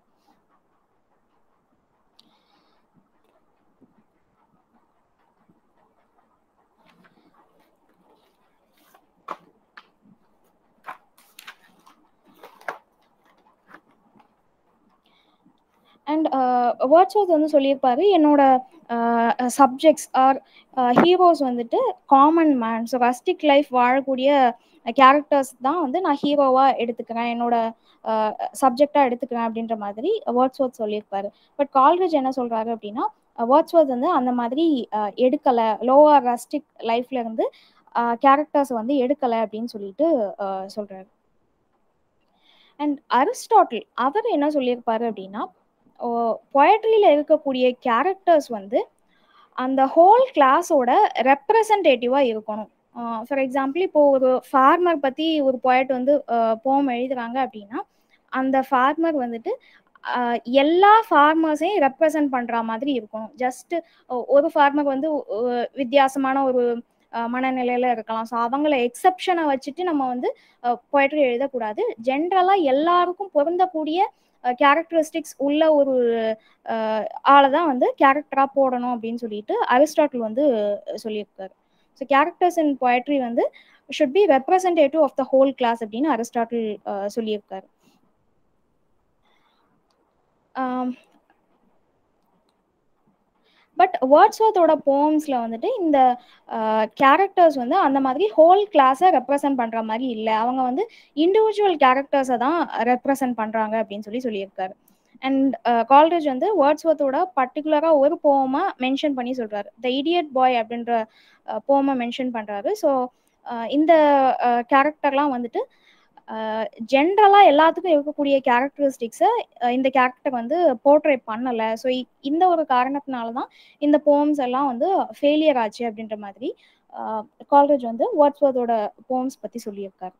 அண்ட் வேர்ட்ஸ் ஒர்த் வந்து சொல்லியிருப்பாரு என்னோட சப்ஜெக்ட்ஸ் ஆர் ஹீரோஸ் வந்துட்டு common man so rustic life வாழக்கூடிய கேரக்டர்ஸ் தான் வந்து நான் ஹீரோவாக எடுத்துக்கிறேன் என்னோட சப்ஜெக்டாக எடுத்துக்கிறேன் அப்படின்ற மாதிரி வேர்ட்ஸ் ஒர்த் சொல்லியிருப்பாரு பட் கால்ரேஜ் என்ன சொல்கிறாரு அப்படின்னா வேர்ட்ஸ் ஒர்த் வந்து அந்த மாதிரி எடுக்கலை லோவர் ரஸ்டிக் லைஃப்ல இருந்து கேரக்டர்ஸ் வந்து எடுக்கலை அப்படின்னு சொல்லிட்டு சொல்கிறாரு அண்ட் அரிஸ்டாட்டில் அவர் என்ன சொல்லியிருப்பாரு அப்படின்னா பொயட்ரியில் இருக்கக்கூடிய கேரக்டர்ஸ் வந்து அந்த ஹோல் கிளாஸோட ரெப்ரசன்டேட்டிவாக இருக்கணும் ஃபார் எக்ஸாம்பிள் இப்போ ஒரு ஃபார்மர் பற்றி ஒரு poet வந்து போம் எழுதுறாங்க அப்படின்னா அந்த ஃபார்மர் வந்துட்டு ஆஹ் எல்லா ஃபார்மர்ஸையும் ரெப்ரசன்ட் பண்ற மாதிரி இருக்கணும் ஜஸ்ட் ஒரு ஃபார்மர் வந்து ஒ- வித்தியாசமான ஒரு ஆஹ் மனநிலையில இருக்கலாம் ஸோ அவங்கள எக்ஸப்ஷனை வச்சுட்டு நம்ம வந்து பொயட்ரி எழுதக்கூடாது ஜென்ரலா எல்லாருக்கும் பொருந்தக்கூடிய கேரக்டரிஸ்டிக்ஸ் உள்ள ஒரு ஆளை தான் வந்து கேரக்டரா போடணும் அப்படின்னு சொல்லிட்டு அரிஸ்டாட்டில் வந்து சொல்லியிருக்காரு ஸோ கேரக்டர்ஸ் இன் பொயட்ரி வந்து should be representative of the whole class அப்படின்னு அரிஸ்டாட்டில் சொல்லியிருக்காரு பட் வேர்ட்ஸ்வர்த்தோட போம்ஸ்ல வந்துட்டு இந்த கேரக்டர்ஸ் வந்து அந்த மாதிரி ஹோல் கிளாஸை ரெப்ரசன்ட் பண்ற மாதிரி இல்லை அவங்க வந்து இண்டிவிஜுவல் கேரக்டர்ஸை தான் ரெப்ரசன்ட் பண்றாங்க அப்படின்னு சொல்லி சொல்லியிருக்காரு அண்ட் கால்ரேஜ் வந்து வேர்ட்ஸ்வர்த்தோட பர்டிகுலராக ஒரு போமா மென்ஷன் பண்ணி சொல்றாரு த இடியட் பாய் அப்படின்ற போமை மென்ஷன் பண்றாரு ஸோ இந்த கேரக்டர்லாம் வந்துட்டு ஜென்ரலாக எல்லாத்துக்கும் இருக்கக்கூடிய கேரக்டரிஸ்டிக்ஸை இந்த கேரக்டர் வந்து போர்ட்ரேட் பண்ணலை ஸோ இந்த ஒரு காரணத்தினால தான் இந்த போம்ஸ் எல்லாம் வந்து ஃபெயிலியர் ஆச்சு அப்படின்ற மாதிரி கால்ரேஜ் வந்து வாட்ஸ்வர்தோட போம்ஸ் பற்றி சொல்லியிருக்காரு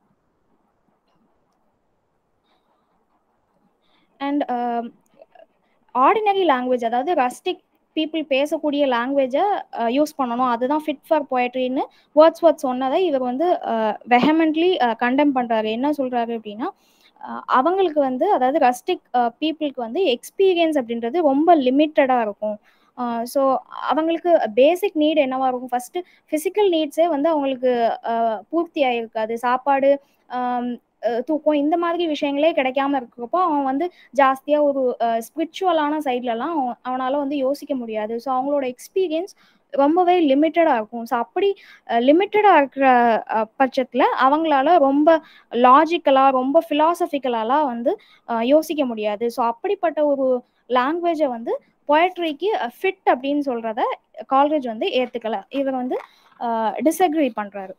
அண்ட் ஆர்டினரி லாங்குவேஜ் அதாவது ரஸ்டிக் பீப்புள் பேசக்கூடிய லாங்குவேஜை யூஸ் பண்ணணும் அதுதான் ஃபிட் ஃபார் பொயட்ரின்னு வேர்ட்ஸ் வேர்ட்ஸ் சொன்னதை இவர் வந்து வெஹமெண்ட்லி கண்டெம் பண்ணுறாரு என்ன சொல்கிறாரு அப்படின்னா அவங்களுக்கு வந்து அதாவது ரஸ்டிக் பீப்புளுக்கு வந்து எக்ஸ்பீரியன்ஸ் அப்படின்றது ரொம்ப லிமிட்டடாக இருக்கும் ஸோ அவங்களுக்கு பேசிக் நீட் என்னவா இருக்கும் ஃபர்ஸ்ட் ஃபிசிக்கல் நீட்ஸே வந்து அவங்களுக்கு பூர்த்தி ஆகிருக்காது சாப்பாடு தூக்கம் இந்த மாதிரி விஷயங்களே கிடைக்காம இருக்கிறப்போ அவன் வந்து ஜாஸ்தியாக ஒரு ஸ்பிரிச்சுவலான சைட்லலாம் அவனால் வந்து யோசிக்க முடியாது ஸோ அவங்களோட எக்ஸ்பீரியன்ஸ் ரொம்பவே லிமிட்டடாக இருக்கும் ஸோ அப்படி லிமிட்டடாக இருக்கிற பட்சத்தில் அவங்களால ரொம்ப லாஜிக்கலாக ரொம்ப ஃபிலாசபிக்கலாலாம் வந்து யோசிக்க முடியாது ஸோ அப்படிப்பட்ட ஒரு லாங்குவேஜை வந்து பொயட்ரிக்கு ஃபிட் அப்படின்னு சொல்கிறத கால்ரேஜ் வந்து ஏற்றுக்கல இவர் வந்து டிஸ்அக்ரி பண்ணுறாரு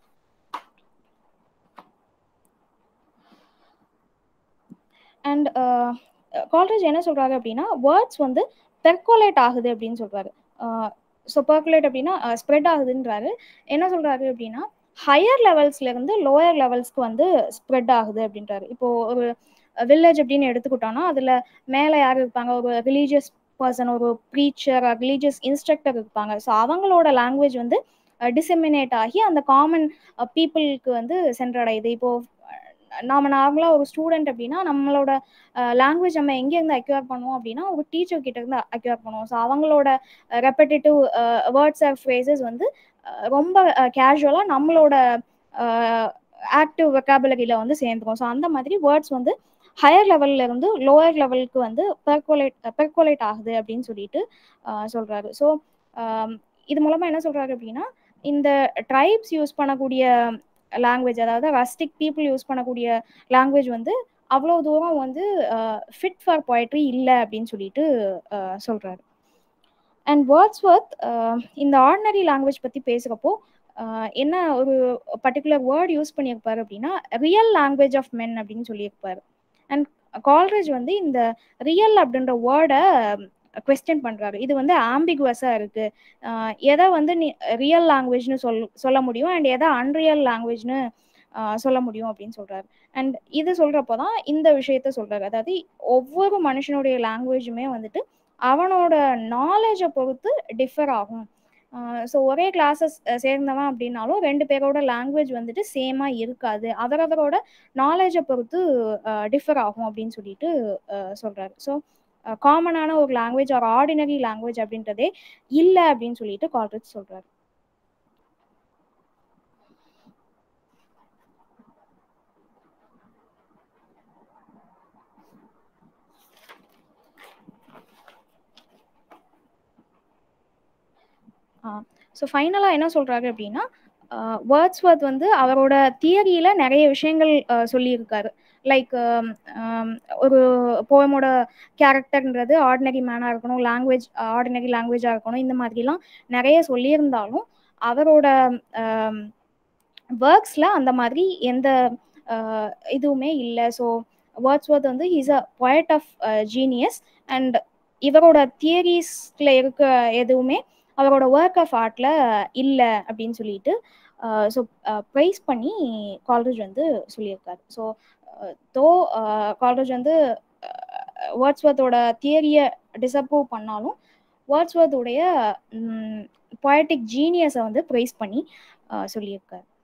அண்ட் கால்ரேஜ் என்ன சொல்கிறாரு அப்படின்னா வேர்ட்ஸ் வந்து பெர்குலேட் ஆகுது அப்படின்னு சொல்கிறாரு ஸோ பெர்குலேட் அப்படின்னா ஸ்ப்ரெட் ஆகுதுன்றாரு என்ன சொல்கிறாரு அப்படின்னா ஹையர் லெவல்ஸ்ல இருந்து லோயர் லெவல்ஸ்க்கு வந்து ஸ்ப்ரெட் ஆகுது அப்படின்றாரு இப்போ ஒரு வில்லேஜ் அப்படின்னு எடுத்துக்கிட்டோம்னா அதில் மேலே யார் இருப்பாங்க ஒரு ரிலீஜியஸ் பர்சன் ஒரு ப்ரீச்சர் ரிலீஜியஸ் இன்ஸ்ட்ரக்டர் இருப்பாங்க ஸோ அவங்களோட லாங்குவேஜ் வந்து டிசெமினேட் ஆகி அந்த காமன் பீப்புளுக்கு வந்து சென்றடையுது இப்போ நாம நார்மலாக ஒரு ஸ்டூடெண்ட் அப்படின்னா நம்மளோட லாங்குவேஜ் நம்ம எங்கேருந்து அக்யூர் பண்ணுவோம் அப்படின்னா ஒரு டீச்சர் கிட்ட இருந்து அக்யூர் பண்ணுவோம் ஸோ அவங்களோட ரெப்படேட்டிவ் வேர்ட்ஸ் ஆஃப் ஃப்ரேசஸ் வந்து ரொம்ப கேஷுவலாக நம்மளோட ஆக்டிவ் வெக்காபுலரியில் வந்து சேர்ந்துரும் ஸோ அந்த மாதிரி வேர்ட்ஸ் வந்து ஹையர் லெவல்ல இருந்து லோயர் லெவலுக்கு வந்து பெர்குலேட் பெர்குலேட் ஆகுது அப்படின்னு சொல்லிட்டு சொல்றாரு ஸோ இது மூலமா என்ன சொல்றாரு அப்படின்னா இந்த ட்ரைப்ஸ் யூஸ் பண்ணக்கூடிய லாங்குவேஜ் அதாவது ரஸ்டிக் பீப்புள் யூஸ் பண்ணக்கூடிய லாங்குவேஜ் வந்து அவ்வளோ தூரம் வந்து ஃபிட் ஃபார் பொயட்ரி இல்லை அப்படின்னு சொல்லிட்டு சொல்கிறாரு அண்ட் வேர்ட்ஸ் ஒர்த் இந்த ஆர்டினரி லாங்குவேஜ் பற்றி பேசுகிறப்போ என்ன ஒரு பர்டிகுலர் வேர்ட் யூஸ் பண்ணியிருப்பாரு அப்படின்னா ரியல் லாங்குவேஜ் ஆஃப் மென் அப்படின்னு சொல்லியிருப்பாரு அண்ட் கால்ரேஜ் வந்து இந்த ரியல் அப்படின்ற வேர்டை கொஸ்டின் பண்ணுறாரு இது வந்து ஆம்பிகுவஸாக இருக்குது எதை வந்து நீ ரியல் லாங்குவேஜ்னு சொல் சொல்ல முடியும் அண்ட் எதை அன்ரியல் லாங்குவேஜ்னு சொல்ல முடியும் அப்படின்னு சொல்கிறாரு அண்ட் இது சொல்கிறப்போ தான் இந்த விஷயத்த சொல்கிறாரு அதாவது ஒவ்வொரு மனுஷனுடைய லாங்குவேஜுமே வந்துட்டு அவனோட நாலேஜை பொறுத்து டிஃபர் ஆகும் ஸோ ஒரே கிளாஸஸ் சேர்ந்தவன் அப்படின்னாலும் ரெண்டு பேரோட லாங்குவேஜ் வந்துட்டு சேமாக இருக்காது அவரவரோட நாலேஜை பொறுத்து டிஃபர் ஆகும் அப்படின்னு சொல்லிட்டு சொல்கிறாரு ஸோ காமனான ஒரு லாங்குவேஜ் ஒரு ஆர்டினரி லாங்குவேஜ் அப்படின்றதே இல்லை அப்படின்னு சொல்லிட்டு கால்ரேஜ் சொல்றாரு ஸோ ஃபைனலாக என்ன சொல்கிறாரு அப்படின்னா வேர்ட்ஸ்வர்த் வந்து அவரோட தியரியில் நிறைய விஷயங்கள் சொல்லியிருக்காரு லைக் ஒரு போயமோட கேரக்டர்ன்றது ஆர்டினரி மேனாக இருக்கணும் லாங்குவேஜ் ஆர்டினரி லாங்குவேஜாக இருக்கணும் இந்த மாதிரிலாம் நிறைய சொல்லியிருந்தாலும் அவரோட ஒர்க்ஸில் அந்த மாதிரி எந்த இதுவுமே இல்லை ஸோ வேர்ட்ஸ்வர்த் வந்து is a poet of genius and இவரோட தியரிஸில் இருக்க எதுவுமே அவரோட ஒர்க் ஆஃப் ஆர்ட்டில் இல்லை அப்படின்னு சொல்லிட்டு ஸோ ப்ரைஸ் பண்ணி கால்ரேஜ் வந்து சொல்லியிருக்காரு ஸோ தோ கால்ரேஜ் வந்து வேர்ட்ஸ்வர்த்தோட தியரியை டிசப்ரூவ் பண்ணாலும் வேர்ட்ஸ்வர்த்துடைய பொயட்டிக் ஜீனியஸை வந்து ப்ரைஸ் பண்ணி சொல்லியிருக்காரு